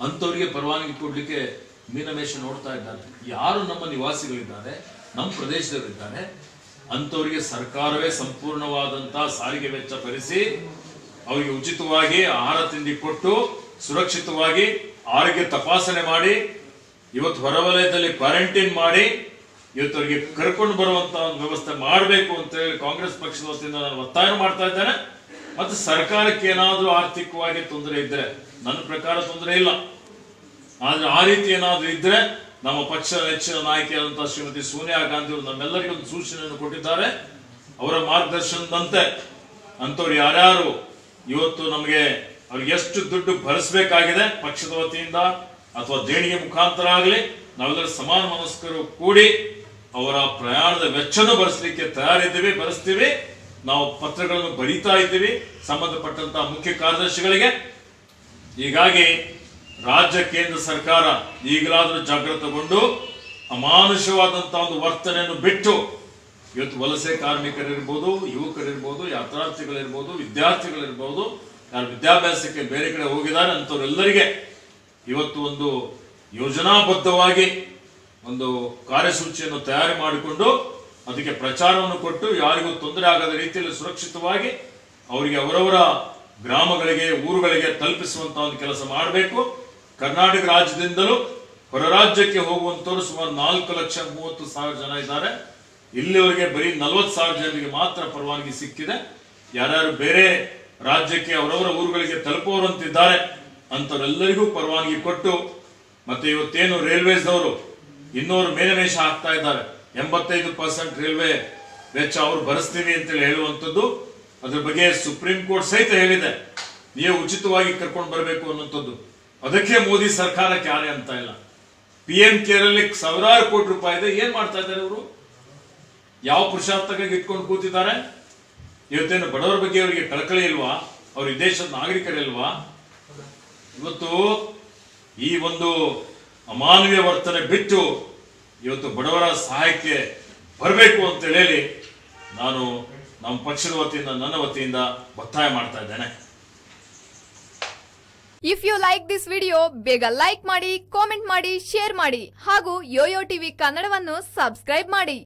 ಅಂಥವ್ರಿಗೆ ಪರವಾನಗಿ ಕೊಡ್ಲಿಕ್ಕೆ ಮೀನಮೇಷ ನೋಡ್ತಾ ಇದ್ದಾರೆ ಯಾರು ನಮ್ಮ ನಿವಾಸಿಗಳಿದ್ದಾರೆ ನಮ್ಮ ಪ್ರದೇಶದಲ್ಲಿದ್ದಾರೆ ಅಂಥವರಿಗೆ ಸರ್ಕಾರವೇ ಸಂಪೂರ್ಣವಾದಂತಹ ಸಾರಿಗೆ ವೆಚ್ಚ ಭರಿಸಿ ಅವರಿಗೆ ಉಚಿತವಾಗಿ ಆಹಾರ ತಿಂಡಿ ಕೊಟ್ಟು ಸುರಕ್ಷಿತವಾಗಿ ಆರೋಗ್ಯ ತಪಾಸಣೆ ಮಾಡಿ ಇವತ್ತು ಹೊರವಲಯದಲ್ಲಿ ಕ್ವಾರಂಟೈನ್ ಮಾಡಿ ಇವತ್ತು ಅವರಿಗೆ ಕರ್ಕೊಂಡು ಬರುವಂತ ಒಂದು ವ್ಯವಸ್ಥೆ ಮಾಡಬೇಕು ಅಂತ ಹೇಳಿ ಕಾಂಗ್ರೆಸ್ ಪಕ್ಷದ ವತಿಯಿಂದ ನಾನು ಒತ್ತಾಯ ಮಾಡ್ತಾ ಇದ್ದೇನೆ ಮತ್ತು ಸರ್ಕಾರಕ್ಕೆ ಏನಾದರೂ ಆರ್ಥಿಕವಾಗಿ ತೊಂದರೆ ಇದ್ರೆ ನನ್ನ ಪ್ರಕಾರ ತೊಂದರೆ ಇಲ್ಲ ಆದ್ರೆ ಆ ರೀತಿ ಏನಾದ್ರೂ ಇದ್ರೆ ನಮ್ಮ ಪಕ್ಷದ ನೆಚ್ಚಿನ ನಾಯಕಿಯಾದಂತಹ ಶ್ರೀಮತಿ ಸೋನಿಯಾ ಗಾಂಧಿ ಅವರು ನಮ್ಮೆಲ್ಲರಿಗೂ ಒಂದು ಸೂಚನೆಯನ್ನು ಕೊಟ್ಟಿದ್ದಾರೆ ಅವರ ಮಾರ್ಗದರ್ಶನದಂತೆ ಅಂತವ್ರು ಯಾರ್ಯಾರು ಇವತ್ತು ನಮಗೆ ಅವ್ರಿಗೆ ಎಷ್ಟು ದುಡ್ಡು ಭರಿಸಬೇಕಾಗಿದೆ ಪಕ್ಷದ ವತಿಯಿಂದ ಅಥವಾ ದೇಣಿಗೆ ಮುಖಾಂತರ ಆಗಲಿ ನಾವೆಲ್ಲರೂ ಸಮಾನ ಮನಸ್ಕರು ಕೂಡಿ ಅವರ ಪ್ರಯಾಣದ ವೆಚ್ಚನೂ ಭರಿಸಲಿಕ್ಕೆ ತಯಾರಿದ್ದೀವಿ ಭರಿಸ್ತೀವಿ ನಾವು ಪತ್ರಗಳನ್ನು ಬರೀತಾ ಇದ್ದೀವಿ ಸಂಬಂಧಪಟ್ಟಂತಹ ಮುಖ್ಯ ಕಾರ್ಯದರ್ಶಿಗಳಿಗೆ ಹೀಗಾಗಿ ರಾಜ್ಯ ಕೇಂದ್ರ ಸರ್ಕಾರ ಈಗಲಾದರೂ ಜಾಗೃತಗೊಂಡು ಅಮಾನುಷವಾದಂತಹ ಒಂದು ವರ್ತನೆಯನ್ನು ಬಿಟ್ಟು ಇವತ್ತು ವಲಸೆ ಕಾರ್ಮಿಕರಿರ್ಬೋದು ಯುವಕರಿರ್ಬೋದು ಯಾತ್ರಾರ್ಥಿಗಳಿರ್ಬೋದು ವಿದ್ಯಾರ್ಥಿಗಳಿರ್ಬೋದು ಯಾರು ವಿದ್ಯಾಭ್ಯಾಸಕ್ಕೆ ಬೇರೆ ಕಡೆ ಹೋಗಿದ್ದಾರೆ ಅಂಥವರೆಲ್ಲರಿಗೆ ಇವತ್ತು ಒಂದು ಯೋಜನಾಬದ್ಧವಾಗಿ ಒಂದು ಕಾರ್ಯಸೂಚಿಯನ್ನು ತಯಾರಿ ಮಾಡಿಕೊಂಡು ಅದಕ್ಕೆ ಪ್ರಚಾರವನ್ನು ಕೊಟ್ಟು ಯಾರಿಗೂ ತೊಂದರೆ ಆಗದ ರೀತಿಯಲ್ಲಿ ಸುರಕ್ಷಿತವಾಗಿ ಅವರಿಗೆ ಅವರವರ ಗ್ರಾಮಗಳಿಗೆ ಊರುಗಳಿಗೆ ತಲುಪಿಸುವಂತಹ ಒಂದು ಕೆಲಸ ಮಾಡಬೇಕು ಕರ್ನಾಟಕ ರಾಜ್ಯದಿಂದಲೂ ಹೊರ ರಾಜ್ಯಕ್ಕೆ ಹೋಗುವಂತವರು ಸುಮಾರು ನಾಲ್ಕು ಲಕ್ಷ ಮೂವತ್ತು ಸಾವಿರ ಜನ ಇದ್ದಾರೆ ಇಲ್ಲಿವರೆಗೆ ಬರೀ ನಲವತ್ತು ಸಾವಿರ ಜನರಿಗೆ ಮಾತ್ರ ಪರವಾನಗಿ ಸಿಕ್ಕಿದೆ ಯಾರ್ಯಾರು ಬೇರೆ ರಾಜ್ಯಕ್ಕೆ ಅವರವರ ಊರುಗಳಿಗೆ ತಲುಪುವಂತಿದ್ದಾರೆ ಅಂತವರೆಲ್ಲರಿಗೂ ಪರವಾನಗಿ ಕೊಟ್ಟು ಮತ್ತೆ ಇವತ್ತೇನು ರೈಲ್ವೇಸ್ದವರು ಇನ್ನೂರು ಮೇಲಮೇಷ ಹಾಕ್ತಾ ಇದ್ದಾರೆ ಎಂಬತ್ತೈದು ಪರ್ಸೆಂಟ್ ರೈಲ್ವೆ ವೆಚ್ಚ ಅವ್ರು ಭರಿಸ್ತೀವಿ ಅಂತೇಳಿ ಹೇಳುವಂಥದ್ದು ಅದ್ರ ಬಗ್ಗೆ ಸುಪ್ರೀಂ ಕೋರ್ಟ್ ಸಹಿತ ಹೇಳಿದೆ ನೀವು ಉಚಿತವಾಗಿ ಕರ್ಕೊಂಡು ಬರಬೇಕು ಅನ್ನುವಂಥದ್ದು ಅದಕ್ಕೆ ಮೋದಿ ಸರ್ಕಾರಕ್ಕೆ ಯಾರೇ ಅಂತ ಇಲ್ಲ ಪಿ ಎಂ ಕೇರ್ ಅಲ್ಲಿ ಸಾವಿರಾರು ಕೋಟಿ ರೂಪಾಯಿ ಇದೆ ಏನ್ ಮಾಡ್ತಾ ಇದ್ದಾರೆ ಅವರು ಯಾವ ಪುರುಷಾರ್ಥಕ್ಕಾಗಿ ಇಟ್ಕೊಂಡು ಕೂತಿದ್ದಾರೆ ಇವತ್ತೇನು ಬಡವರ ಬಗ್ಗೆ ಅವರಿಗೆ ಕಳಕಳಿ ಇಲ್ವಾ ಅವ್ರ ಈ ದೇಶದ ನಾಗರಿಕರಿಲ್ವಾ ಇವತ್ತು ಈ ಒಂದು ಅಮಾನವೀಯ ವರ್ತನೆ ಬಿಟ್ಟು ಇವತ್ತು ಬಡವರ ಸಹಾಯಕ್ಕೆ ಬರಬೇಕು ಅಂತ ಹೇಳಿ ನಾನು ನಮ್ಮ ಪಕ್ಷದ ವತಿಯಿಂದ ನನ್ನ ವತಿಯಿಂದ ಒತ್ತಾಯ ಮಾಡ್ತಾ ಇದ್ದೇನೆ if you like this video ಬೇಗ ಲೈಕ್ ಮಾಡಿ ಕಾಮೆಂಟ್ ಮಾಡಿ ಶೇರ್ ಮಾಡಿ ಹಾಗೂ ಯೋಯೋ ಟಿವಿ ಕನ್ನಡವನ್ನು ಸಬ್ಸ್ಕ್ರೈಬ್ ಮಾಡಿ